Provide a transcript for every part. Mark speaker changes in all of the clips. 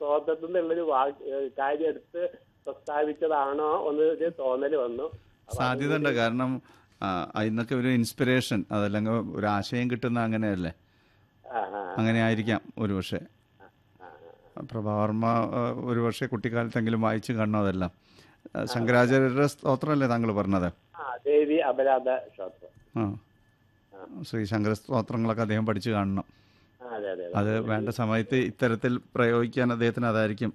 Speaker 1: സ്തോത്രത്തിൽ നിന്നുള്ളൊരു വാക്ക് ഏഹ് കാര്യം എടുത്ത് പ്രസ്താവിച്ചതാണോ എന്നൊരു തോന്നൽ വന്നു അപ്പൊ
Speaker 2: സാധ്യത ഉണ്ട് കാരണം ആ, ഇന്നൊക്കെ ഒരു ഇൻസ്പിറേഷൻ അതല്ലെങ്കിൽ ഒരു ആശയം കിട്ടുന്ന അങ്ങനെയല്ലേ
Speaker 1: ആ, ആ,
Speaker 2: അങ്ങനെ ആയിരിക്കാം ഒരു പക്ഷേ പ്രഭാവർമ്മ ഒരു പക്ഷേ കുട്ടിക്കാലത്തെങ്കിലും വായിച്ചു കാണണം അതെല്ലാം ആ, ശങ്കരാചാര്യരുടെ സ്തോത്രമല്ലേ താങ്കൾ പറഞ്ഞത്
Speaker 1: ആ ദേവി അപരാധ ക്ഷേത്രം
Speaker 2: ആ ശ്രീ ശങ്കര സ്തോത്രങ്ങളൊക്കെ അദ്ദേഹം പഠിച്ചു കാണണം
Speaker 1: ആ, അതെ അതെ
Speaker 2: അത് വേണ്ട സമയത്ത് ഇത്തരത്തിൽ പ്രയോഗിക്കാൻ അദ്ദേഹത്തിന് അതായിരിക്കും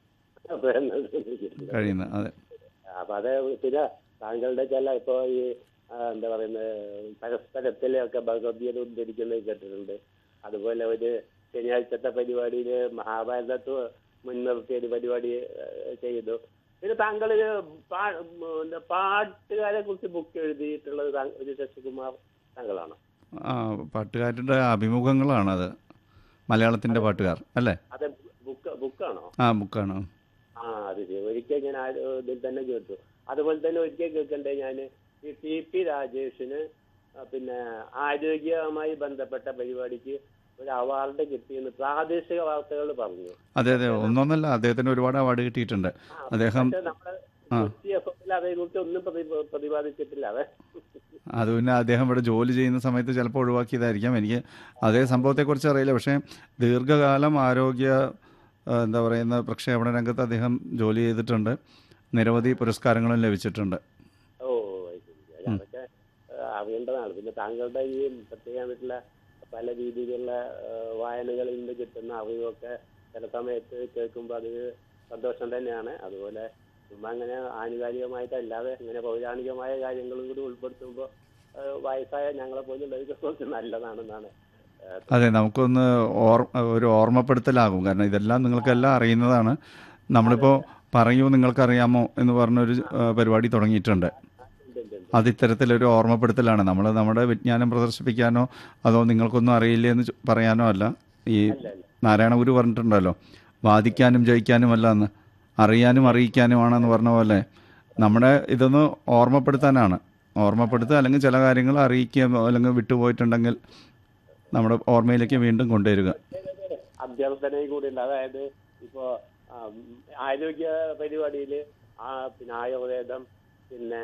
Speaker 1: അതെ
Speaker 2: കഴിയുന്നത് അതെ
Speaker 1: അപ്പൊ അത് പിന്നെ താങ്കളുടെ ചില ഇപ്പോ ഈ ആ, എന്താ പറയുന്നത് പരസ്പരത്തിലൊക്കെ ഭഗവത്ഗീത ഉദ്ധരിക്കുന്നത് കേട്ടിട്ടുണ്ട് അതുപോലെ ഒരു ശനിയാഴ്ചത്തെ പരിപാടിയിൽ മഹാഭാരതത്ത് മുൻനിർത്തിയ ഒരു പരിപാടി ആ, ചെയ്തു പിന്നെ താങ്കൾ ഒരു പാ- ഉം, എന്താ പാട്ടുകാരെ കുറിച്ച് ബുക്ക് എഴുതിയിട്ടുള്ളത് താങ്ക- ഒരു ശശികുമാർ താങ്കളാണോ
Speaker 2: ആ പാട്ടുകാരുടെ അഭിമുഖങ്ങളാണത് മലയാളത്തിൻ്റെ പാട്ടുകാർ അല്ലേ
Speaker 1: അത് ബുക്ക് ബുക്കാണോ
Speaker 2: ആ ബുക്കാണ്
Speaker 1: ആ അത് ശരി ഒരിക്കൽ ഞാൻ ആ ഇതിൽ തന്നെ കേട്ടു അതുപോലെ തന്നെ ഒരിക്കൽ കേൾക്കണ്ടേ ഞാൻ ഈ ടി പി രാജേഷിന് ആ, പിന്നെ ആരോഗ്യവുമായി ബന്ധപ്പെട്ട പരിപാടിക്ക് ഒരു അവാർഡ് കിട്ടിയെന്ന് പ്രാദേശിക വാർത്തകൾ പറഞ്ഞു
Speaker 2: അതെ അതെ ഒന്നൊന്നല്ല അദ്ദേഹത്തിന് ഒരുപാട് അവാർഡ് കിട്ടിയിട്ടുണ്ട്
Speaker 1: ആ,
Speaker 2: അദ്ദേഹം
Speaker 1: പക്ഷേ നമ്മുടെ കൊച്ചി എഫ് എമ്മിൽ അതേക്കുറിച്ച് ഒന്നും പ്രതി- പ്രതിപാദിച്ചിട്ടില്ല അതെ
Speaker 2: അത് പിന്നെ അദ്ദേഹം ഇവിടെ ജോലി ചെയ്യുന്ന സമയത്ത് ചിലപ്പോൾ ഒഴിവാക്കിയതായിരിക്കാം എനിക്ക് അതേ സംഭവത്തെക്കുറിച്ച് അറിയില്ല പക്ഷേ ദീർഘകാലം ആരോഗ്യ ആ, എന്താ പറയുന്ന പ്രക്ഷേപണ രംഗത്ത് അദ്ദേഹം ജോലി ചെയ്തിട്ടുണ്ട് നിരവധി പുരസ്കാരങ്ങളും ലഭിച്ചിട്ടുണ്ട്
Speaker 1: ഓ അത് ശരി. അല്ല, അതൊക്കെ ആ, അറിയേണ്ടതാണ് പിന്നെ താങ്കളുടെ ഈ പ്രത്യേകമായിട്ടുള്ള പല രീതിയിലുള്ള ആ, വായനകളിൽ നിന്ന് കിട്ടുന്ന അറിവൊക്കെ ചില സമയത്ത് കേൾക്കുമ്പോൾ അത് സന്തോഷം തന്നെയാണ് അതുപോലെ ചുമ്മാ അങ്ങനെ ആനുകാലികമായിട്ടല്ലാതെ ഇങ്ങനെ പൗരാണികമായ കാര്യങ്ങളും കൂടി ഉൾപ്പെടുത്തുമ്പോൾ വയസ്സായ ഞങ്ങളെ പോലുള്ളവർക്ക് കുറച്ച് നല്ലതാണെന്നാണ് ആ,
Speaker 2: അതെ നമുക്കൊന്ന് ഓർ ഒരു ഓർമ്മപ്പെടുത്തലാകും കാരണം ഇതെല്ലാം നിങ്ങൾക്കെല്ലാം അറിയുന്നതാണ് നമ്മളിപ്പോൾ പറയൂ നിങ്ങൾക്കറിയാമോ എന്ന് പറഞ്ഞൊരു ആ, പരിപാടി തുടങ്ങിയിട്ടുണ്ട്
Speaker 1: ഉണ്ട്, ഉണ്ട്, ഉണ്ട്.
Speaker 2: അത് ഇത്തരത്തിലൊരു ഓർമ്മപ്പെടുത്തലാണ് നമ്മൾ നമ്മുടെ വിജ്ഞാനം പ്രദർശിപ്പിക്കാനോ അതോ നിങ്ങൾക്കൊന്നും അറിയില്ല എന്ന് ചോ- പറയാനോ അല്ല ഈ നാരായണ ഗുരു പറഞ്ഞിട്ടുണ്ടല്ലോ വാദിക്കാനും ജയിക്കാനും അല്ല എന്ന് അറിയാനും അറിയിക്കാനുമാണെന്ന് പറഞ്ഞ പോലെ നമ്മുടെ ഇതൊന്ന് ഓർമ്മപ്പെടുത്താനാണ് ഓർമ്മപ്പെടുത്തുക അല്ലെങ്കിൽ ചില കാര്യങ്ങൾ അറിയിക്കുക അല്ലെങ്കിൽ വിട്ടുപോയിട്ടുണ്ടെങ്കിൽ നമ്മുടെ ഓർമ്മയിലേക്ക് വീണ്ടും കൊണ്ടുവരിക
Speaker 1: അഭ്യർത്ഥനയും കൂടി ഉണ്ട് അതായത് ഇപ്പോ ആം, ആരോഗ്യ പരിപാടിയിൽ പിന്നെ ആയുർവേദം പിന്നെ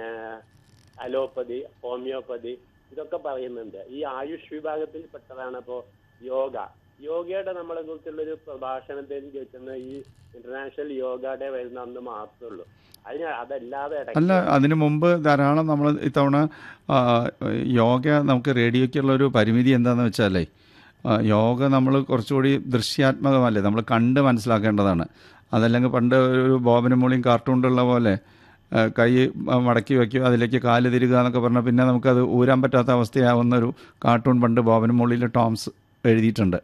Speaker 1: അലോപ്പതി ഹോമിയോപ്പതി ഇതൊക്കെ പറയുന്നുണ്ട് ഈ ആയുഷ് വിഭാഗത്തിൽ പെട്ടതാണ് ഇപ്പോ യോഗ യോഗയുടെ നമ്മളെ കുറിച്ചുള്ളൊരു പ്രഭാഷണത്തിൽ കേൾക്കുന്ന ഈ ഇന്റർനാഷണൽ യോഗ ഡേ വരുന്ന അന്ന് മാത്രമേ ഉള്ളൂ അതിന് അതല്ലാതെ ഇടയ്ക്ക്
Speaker 2: അല്ല അതിനു മുമ്പ് ധാരാളം നമ്മൾ ഇത്തവണ ആ, യോഗ നമുക്ക് റേഡിയോയ്ക്കുള്ള ഒരു പരിമിതി എന്താണെന്ന് വെച്ചാലേ ആ, യോഗ നമ്മൾ കുറച്ചുകൂടി ദൃശ്യാത്മകമല്ലേ നമ്മൾ കണ്ട് മനസ്സിലാക്കേണ്ടതാണ് അതല്ലെങ്കിൽ പണ്ട് ഒരു ബോബനും മൂളിയും കാർട്ടൂണിലുള്ള പോലെ ആ, കൈ മടക്കി വയ്ക്കുക അതിലേക്ക് കാല് തിരുക എന്നൊക്കെ പറഞ്ഞാൽ പിന്നെ നമുക്കത് ഊരാൻ പറ്റാത്ത അവസ്ഥയാവുന്ന ഒരു കാർട്ടൂൺ പണ്ട് ബോബനും മൂളിയിൽ ടോംസ് എഴുതിയിട്ടുണ്ട്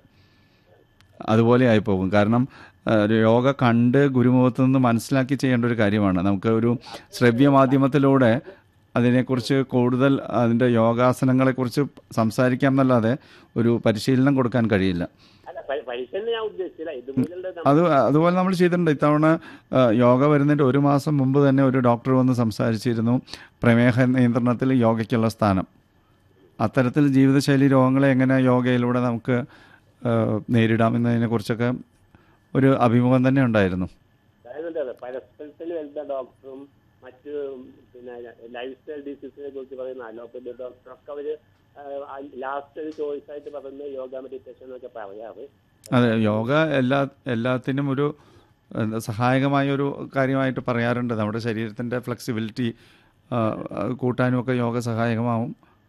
Speaker 2: അതുപോലെ ആയിപ്പോകും കാരണം ആ, ഒരു യോഗ കണ്ട് ഗുരുമുഖത്ത് നിന്ന് മനസ്സിലാക്കി ചെയ്യേണ്ട ഒരു കാര്യമാണ് നമുക്ക് ഒരു ശ്രവ്യ മാധ്യമത്തിലൂടെ അതിനെക്കുറിച്ച് കൂടുതൽ അതിൻ്റെ യോഗാസനങ്ങളെക്കുറിച്ച് സംസാരിക്കാം എന്നല്ലാതെ ഒരു പരിശീലനം കൊടുക്കാൻ കഴിയില്ല
Speaker 1: അല്ല പരി- പരിശീലനം ഞാൻ ഉദ്ദേശിച്ചില്ല ഇതുപോലെ
Speaker 2: അത് അതുപോലെ നമ്മൾ ചെയ്തിട്ടുണ്ട് ഇത്തവണ ആ, യോഗ വരുന്നതിൻ്റെ ഒരു മാസം മുമ്പ് തന്നെ ഒരു ഡോക്ടർ വന്ന് സംസാരിച്ചിരുന്നു പ്രമേഹ നിയന്ത്രണത്തിൽ യോഗയ്ക്കുള്ള സ്ഥാനം അത്തരത്തിൽ ജീവിതശൈലി രോഗങ്ങളെ എങ്ങനെ യോഗയിലൂടെ നമുക്ക് ആ, നേരിടാം എന്നതിനെക്കുറിച്ചൊക്കെ ഒരു അഭിമുഖം തന്നെ ഉണ്ടായിരുന്നു
Speaker 1: അതായത് എന്താ പരസ്പരത്തിൽ വരുന്ന ഡോക്ടറും മറ്റ് പിന്നെ ലൈഫ് സ്റ്റൈൽ ഡിസീസിനെ കുറിച്ച് പറയുന്ന അലോപ്പതി ഡോക്ടറൊക്കെ അവര് ലാസ്റ്റ് ഒരു ചോയ്സ് ആയിട്ട് പറയുന്ന യോഗ മെഡിറ്റേഷൻ എന്നൊക്കെ പറയാറ്
Speaker 2: അതെ യോഗ എല്ലാ എല്ലാത്തിനും ഒരു എന്താ സഹായകമായ ഒരു കാര്യമായിട്ട് പറയാറുണ്ട് നമ്മുടെ ശരീരത്തിൻ്റെ ഫ്ലെക്സിബിലിറ്റി കൂട്ടാനും ഒക്കെ യോഗ സഹായകമാവും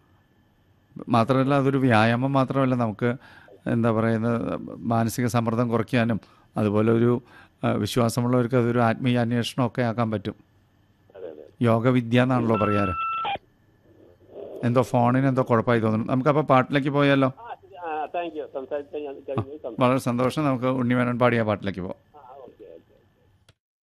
Speaker 2: മാത്രമല്ല അതൊരു വ്യായാമം മാത്രമല്ല നമുക്ക് എന്താ പറയുന്നത് മാനസിക സമ്മർദ്ദം കുറയ്ക്കാനും അതുപോലെ ഒരു ആ, വിശ്വാസമുള്ളവർക്ക് അതൊരു ആത്മീയ അന്വേഷണമൊക്കെ ആക്കാൻ പറ്റും
Speaker 1: അതെ അതെ
Speaker 2: യോഗവിദ്യ എന്നാണല്ലോ പറയാറ് എന്തോ ഫോണിന് എന്തോ കുഴപ്പമായി തോന്നുന്നു നമുക്കപ്പോൾ പാട്ടിലേക്ക് പോയാലോ
Speaker 1: ആ താങ്ക് യു സംസാരിച്ച ഞാൻ കഴിഞ്ഞു
Speaker 2: വളരെ സന്തോഷം നമുക്ക് ഉണ്ണിമേനോൻ പാടിയ പാട്ടിലേക്ക് പോകാം